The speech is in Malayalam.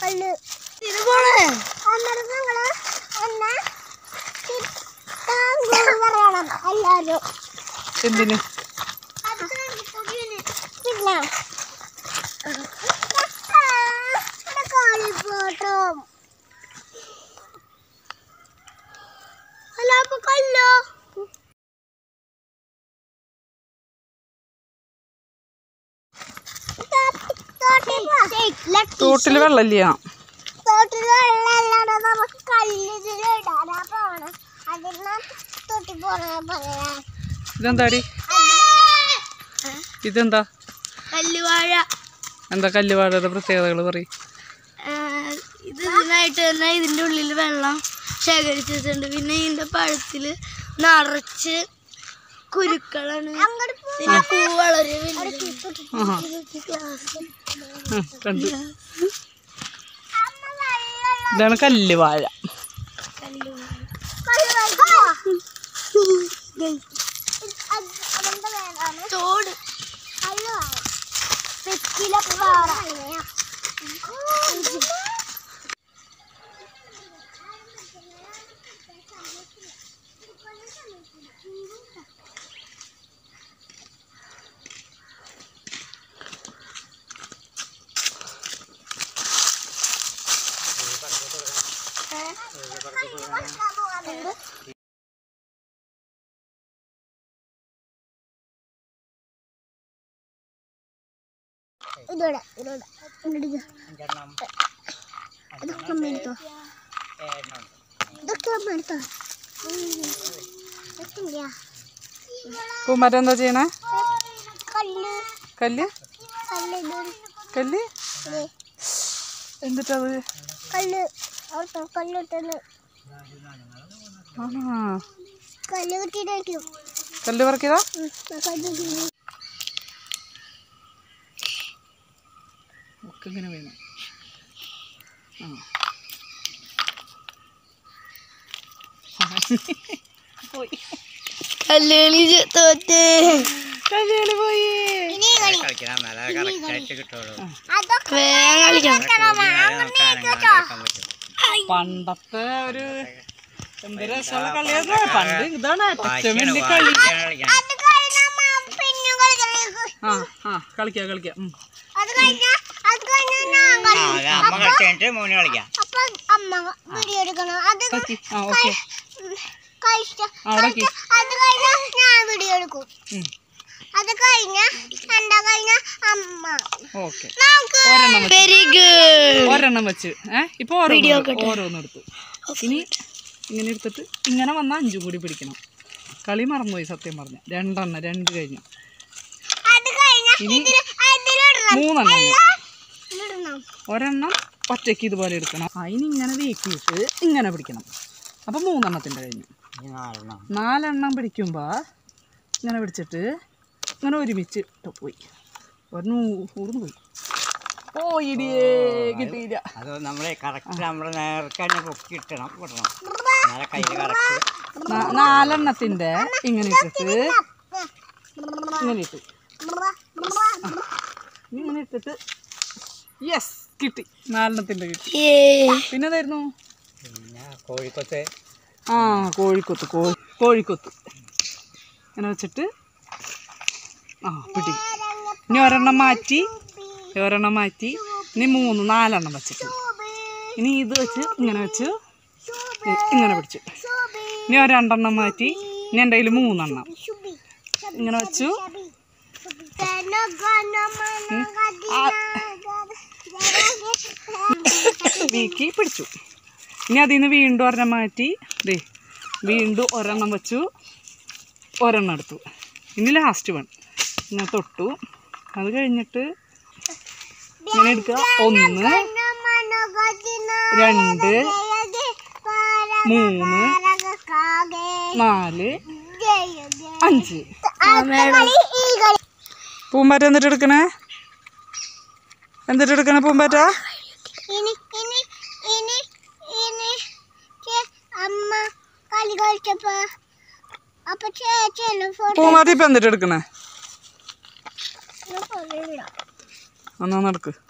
കല്ല് ഇത് പോണേ അന്നേരം ഞങ്ങള് എന്നെ ചിത്താങ്കൂർ പറയണം എല്ലാരും എന്തിന് അത് പിന്നെ കാളിപ്പോട്ടം അല്ല അപ്പൊ കല്ലോ തോട്ടിൽ വെള്ളമില്ല തോട്ടിൽ വെള്ളമല്ലാതെ നമുക്ക് കല്ലിടാനാ പോണം അതിന് തൊട്ടി പോണ പറയാ ഇതെന്താടി ഇതെന്താ കല്ലുവാഴ എന്താ കല്ലുവാഴയുടെ പ്രത്യേകതകൾ പറയും ഇത് ഇതിനായിട്ട് തന്നെ ഇതിൻ്റെ ഉള്ളിൽ വെള്ളം ശേഖരിച്ച് വെച്ചിട്ടുണ്ട് പിന്നെ ഇതിൻ്റെ പഴത്തിൽ നിറച്ച് കുരുക്കളാണ് പിന്നെ പൂ വളരെ ആഹാ ഉം, കണ്ടു ഇതാണ് കല്ലുവാഴ തോട് തെക്കിലപ്പാറ ഇതോടെ ഇതോടെ ഇങ്ങോട്ട് ഇതൊക്കെ അമ്മ എടുത്തോ ഇതൊക്കെ അമ്മ എടുത്തോ ഇതൊക്കെ പൂമരം എന്താ ചെയ്യണേ കല്ല് കല്ല് കല്ല് ഇത് കല്ല് ദേ, എന്നിട്ടത് കല്ല് ഓട്ടോ കല്ല് ഇട്ടത് ആ കല്ല് കിട്ടിയിട്ടായിരിക്കും കല്ല് പറക്കിയതാ ഉം, ആ കല്ല് കിട്ടി. ഒക്കെ ഇങ്ങനെ വീണു ആ പോയി കല്ലുകളി തോറ്റേ കല്ലുകളി പോയി ഇനി കളി കളിക്കണം എന്നാലേ കറക്റ്റായിട്ട് കിട്ടുള്ളൂ അതൊക്കെ വേഗം കളിക്കണം പണ്ടത്തെ ഒരു എന്ത് രസമുള്ള കളിയായിരുന്നു പണ്ട് ഇതാണ് ഏറ്റവും വലിയ കളി അത് കഴിഞ്ഞാ പിന്നെ കളിക്കണം ആ ആ കളിക്കാം കളിക്കാം ഉം. അത് കഴിഞ്ഞാ അത് കഴിഞ്ഞാ ഞാൻ കളി അമ്മ കളിച്ചിട്ട് മോന് കളിക്കാം അപ്പൊ അമ്മ വീഡിയോ എടുക്കണം അത് കളിക്ക്. ആ ഓക്കെ കഴിച്ച അവിടെ കളിക്ക്. അത് കഴിഞ്ഞാ ഞാൻ വീഡിയോ എടുക്കും ഉം. അത് കഴിഞ്ഞ രണ്ടാ കഴിഞ്ഞ അമ്മ ഓക്കെ നമുക്ക് ഒരെണ്ണം വെച്ച് വെരി ഗുഡ് ഒരെണ്ണം വെച്ച് ഏ ഇപ്പൊ ഓരോന്ന് ഓരോന്ന് എടുത്തു ഇനി ഇങ്ങനെ എടുത്തിട്ട് ഇങ്ങനെ വന്നാൽ അഞ്ചും കൂടി പിടിക്കണം കളി മറന്നുപോയി സത്യം പറഞ്ഞ രണ്ടെണ്ണം രണ്ട് കഴിഞ്ഞു അത് കഴിഞ്ഞ ഇനി അതിലിടണം മൂന്നെണ്ണം ഇനി. ഇതിലിടണം ഒരെണ്ണം ഒറ്റയ്ക്ക് ഇതുപോലെ എടുക്കണം അതിന് ഇങ്ങനെ വീക്കിയിട്ട് ഇങ്ങനെ പിടിക്കണം അപ്പം മൂന്നെണ്ണത്തിൻ്റെ കഴിഞ്ഞു ഇനി നാലെണ്ണം നാലെണ്ണം പിടിക്കുമ്പോൾ ഇങ്ങനെ പിടിച്ചിട്ട് ഇങ്ങനെ ഒരുമിച്ച് ഇട്ട് പോയി ഒരെണ്ണം ഊർന്നു പോയി പോയിടിയേ കിട്ടിയില്ല അത് നമ്മൾ കറക്റ്റ് നമ്മൾ നേർക്ക് തന്നെ പൊക്കി ഇട്ടണം വിടണം എന്നാലേ കയ്യിൽ കറക്റ്റ് നാ- നാലെണ്ണത്തിന്റെ ഇങ്ങനെ ഇട്ടിട്ട് ഇങ്ങനെ ഇട്ടു ഇങ്ങനെ ഇട്ടിട്ട് യെസ് കിട്ടി നാലെണ്ണത്തിന്റെ കിട്ടി പിന്നെ ഏതായിരുന്നു പിന്നെ കോഴിക്കൊത്ത് ആ കോഴിക്കൊത്ത് കോഴി കോഴിക്കൊത്ത് ഇങ്ങനെ വെച്ചിട്ട് ആ പിടി ഇനി ഒരെണ്ണം മാറ്റി ഒരെണ്ണം മാറ്റി ഇനി മൂന്ന് നാലെണ്ണം വെച്ചിട്ട് ഇനി ഇത് വെച്ച് ഇങ്ങനെ വെച്ച് ഇങ്ങനെ പിടിച്ചു ഇനി ഒരു രണ്ടെണ്ണം മാറ്റി ഇനി എൻ്റെ കയ്യിൽ മൂന്നെണ്ണം ഇങ്ങനെ വെച്ചു ഉം. ആ, വീക്കി പിടിച്ചു ഇനി അതിൽ നിന്ന് വീണ്ടും ഒരെണ്ണം മാറ്റി ദേ വീണ്ടും ഒരെണ്ണം വെച്ചു ഒരെണ്ണം എടുത്തു ഇനി ലാസ്റ്റ് വൺ ഇങ്ങനെ തൊട്ടു അത് കഴിഞ്ഞിട്ട് ഇങ്ങനെ എടുക്കുക ഒന്ന് രണ്ട് മൂന്ന് നാല് അഞ്ച് പൂമ്പാറ്റ എന്നിട്ട് എടുക്കണേ എന്നിട്ട് എടുക്കണേ പൂമ്പാറ്റ ഇനി ഇനി ഇനി ഇനി ചേ- അമ്മ കളി കളിച്ചപ്പോ അപ്പൊ ചേച്ചിയെല്ലാം ഫോട്ടോ പൂമ്പാറ്റ ഇപ്പം എന്നിട്ട് എടുക്കണേ എന്നാ നടക്ക്